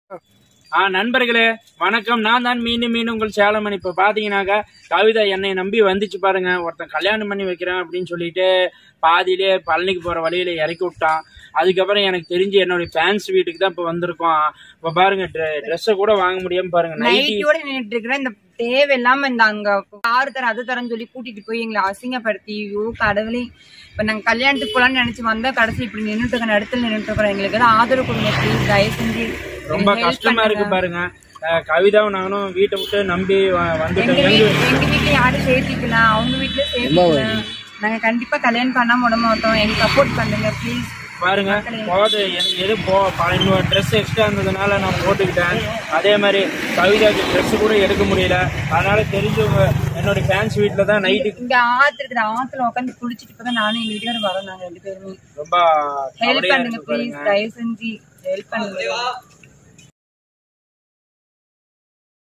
ஆ நண்பர்களே வணக்கம் நான் தான் மீண்டும் மீண்டும் உங்கள் சேலமன் இப்போ பார்த்தீங்கன்னாக்கா கவிதா என்னை நம்பி வந்துச்சு பாருங்க ஒருத்தன் கல்யாணம் பண்ணி வைக்கிறேன் அப்படின்னு சொல்லிட்டு பாதியிலே பழனிக்கு போகிற வழியில இறக்கி விட்டான் அதுக்கப்புறம் எனக்கு தெரிஞ்சு என்னுடைய ஃபேன்ஸ் வீட்டுக்கு தான் இப்போ வந்திருக்கோம் இப்போ பாருங்க ட்ரெஸ்ஸை கூட வாங்க முடியாம பாருங்க நைட்டி நைட்டியோட நின்னுட்டு இருக்கிறேன் இந்த தேவையில்லாம இந்த அங்க ஆறு தர அது தரன்னு சொல்லி கூட்டிட்டு போய் எங்களை அசிங்கப்படுத்தி ஐயோ கடவுளே இப்ப நாங்க கல்யாணத்துக்கு போலாம்னு நினைச்சு வந்தா கடைசி இப்படி நின்னுட்டு இருக்க இடத்துல நின்னுட்டு இருக்கிறோம் எங்களுக்கு ஏதாவது ஆதரவு கொடுங்க ப்ளீஸ் தயவு செஞ்சு ரொம்ப help கஷ்டமா இருக்கு பண்ணுங்க. பாருங்க அஹ் கவிதாவும் நானும் வீட்டை விட்டு நம்பி வ- எங்க வந்துட்டோம் வீட்டு எங்க எங்க வீட்டுல யாரும் சேர்த்திக்கலாம் அவங்க வீட்டுல சேர்த்திக்கலாம் நாங்க கண்டிப்பா கல்யாணம் பண்ணாம விட மாட்டோம் எங்க சப்போர்ட் பண்ணுங்க ப்ளீஸ் பாருங்க போது எனக்கு எது போ ப- இன்னொரு ட்ரெஸ் எக்ஸ்ட்ரா இருந்ததுனால நான் போட்டுக்கிட்டேன் அதே மாதிரி கவிதாக்கு ட்ரெஸ் கூட எடுக்க முடியல அதனால தெரிஞ்சவங்க என்னோட ஃபேன்ஸ் வீட்டில் தான் நைட்டு இங்க ஆத்து இருக்கிற ஆத்துல உட்காந்து குளிச்சிட்டு இப்பதான் நானும் எங்க வீட்டுக்காரர் வரோம் நாங்க ரெண்டு பேருமே ரொம்ப ஹெல்ப் கவலையா பண்ணுங்க இருக்கு ப்ளீஸ் பாருங்க தயவு செஞ்சு ஹெல்ப் பண்ணுங்க